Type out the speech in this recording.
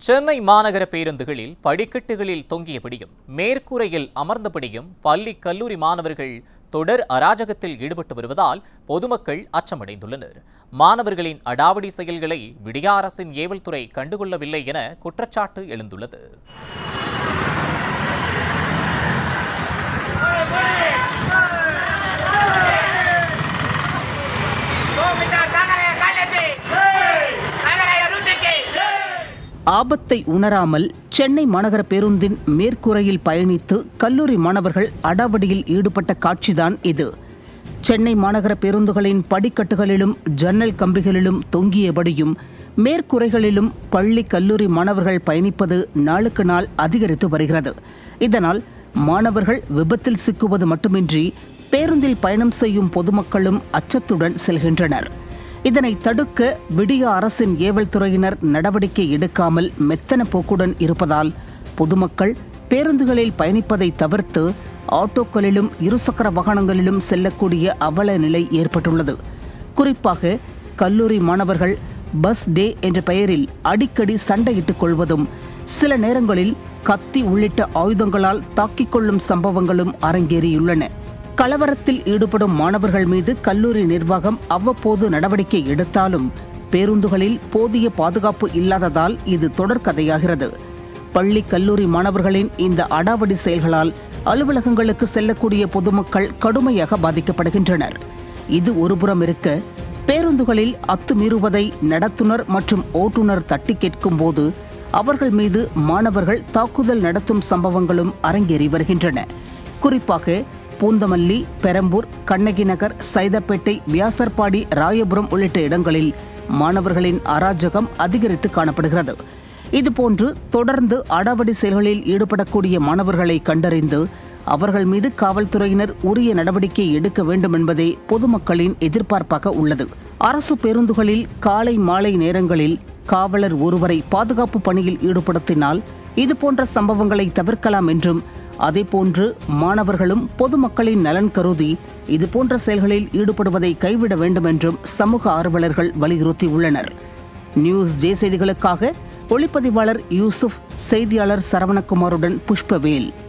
சென்னை மாநகர பேருந்துகளில் படிக்கட்டுகளில் தொங்கியபடியும் மேற்கூரையில் அமர்ந்தபடியும் பள்ளி கல்லூரி மாணவர்கள் தொடர் அராஜகத்தில் ஈடுபட்டு வருவதால் பொதுமக்கள் அச்சமடைந்துள்ளனர் மாணவர்களின் அடாவடி செயல்களை விடிய அரசின் ஏவல் துறை கண்டுகொள்ளவில்லை என குற்றச்சாட்டு எழுந்துள்ளது ஆபத்தை உணராமல் சென்னை மாநகர பேருந்தின் மேற்கூரையில் பயணித்து கல்லூரி மாணவர்கள் அடாவடியில் ஈடுபட்ட காட்சிதான் இது சென்னை மாநகர பேருந்துகளின் படிக்கட்டுகளிலும் ஜன்னல் கம்பிகளிலும் தொங்கியபடியும் மேற்கூரைகளிலும் பள்ளி கல்லூரி மாணவர்கள் பயணிப்பது நாளுக்கு நாள் அதிகரித்து வருகிறது இதனால் மாணவர்கள் விபத்தில் சிக்குவது மட்டுமின்றி பேருந்தில் பயணம் செய்யும் பொதுமக்களும் அச்சத்துடன் செல்கின்றனர் இதனை தடுக்க விடிய அரசின் ஏவல் துறையினர் நடவடிக்கை எடுக்காமல் மெத்தன போக்குடன் இருப்பதால் பொதுமக்கள் பேருந்துகளில் பயணிப்பதை தவிர்த்து ஆட்டோக்களிலும் இருசக்கர வாகனங்களிலும் செல்லக்கூடிய அவல நிலை ஏற்பட்டுள்ளது குறிப்பாக கல்லூரி மாணவர்கள் பஸ் டே என்ற பெயரில் அடிக்கடி சண்டையிட்டுக் கொள்வதும் சில நேரங்களில் கத்தி உள்ளிட்ட ஆயுதங்களால் தாக்கிக் கொள்ளும் சம்பவங்களும் அரங்கேறியுள்ளன கலவரத்தில் ஈடுபடும் மாணவர்கள் மீது கல்லூரி நிர்வாகம் அவ்வப்போது நடவடிக்கை எடுத்தாலும் பேருந்துகளில் போதிய பாதுகாப்பு இல்லாததால் இது தொடர்கதையாகிறது பள்ளி கல்லூரி மாணவர்களின் இந்த அடாவடி செயல்களால் அலுவலகங்களுக்கு செல்லக்கூடிய பொதுமக்கள் கடுமையாக பாதிக்கப்படுகின்றனர் இது ஒருபுறம் இருக்க பேருந்துகளில் அத்துமீறுவதை நடத்துனர் மற்றும் ஓட்டுநர் தட்டி கேட்கும் போது அவர்கள் மீது மாணவர்கள் தாக்குதல் நடத்தும் சம்பவங்களும் அரங்கேறி வருகின்றன குறிப்பாக பூந்தமல்லி பெரம்பூர் கண்ணகி நகர் சைதாப்பேட்டை வியாசர்பாடி ராயபுரம் உள்ளிட்ட இடங்களில் மாணவர்களின் அராஜகம் அதிகரித்து காணப்படுகிறது இதுபோன்று தொடர்ந்து அடாவடி செயல்களில் ஈடுபடக்கூடிய மாணவர்களை கண்டறிந்து அவர்கள் மீது காவல்துறையினர் உரிய நடவடிக்கை எடுக்க வேண்டும் என்பதே பொதுமக்களின் எதிர்பார்ப்பாக உள்ளது அரசு பேருந்துகளில் காலை மாலை நேரங்களில் காவலர் ஒருவரை பாதுகாப்பு பணியில் ஈடுபடுத்தினால் இதுபோன்ற சம்பவங்களை தவிர்க்கலாம் என்றும் அதேபோன்று மாணவர்களும் பொதுமக்களின் நலன் கருதி இதுபோன்ற செயல்களில் ஈடுபடுவதை கைவிட வேண்டும் என்றும் சமூக ஆர்வலர்கள் வலியுறுத்தியுள்ளனர் நியூஸ் ஜே செய்திகளுக்காக ஒளிப்பதிவாளர் யூசுப் செய்தியாளர் சரவணகுமாருடன் புஷ்பவேல்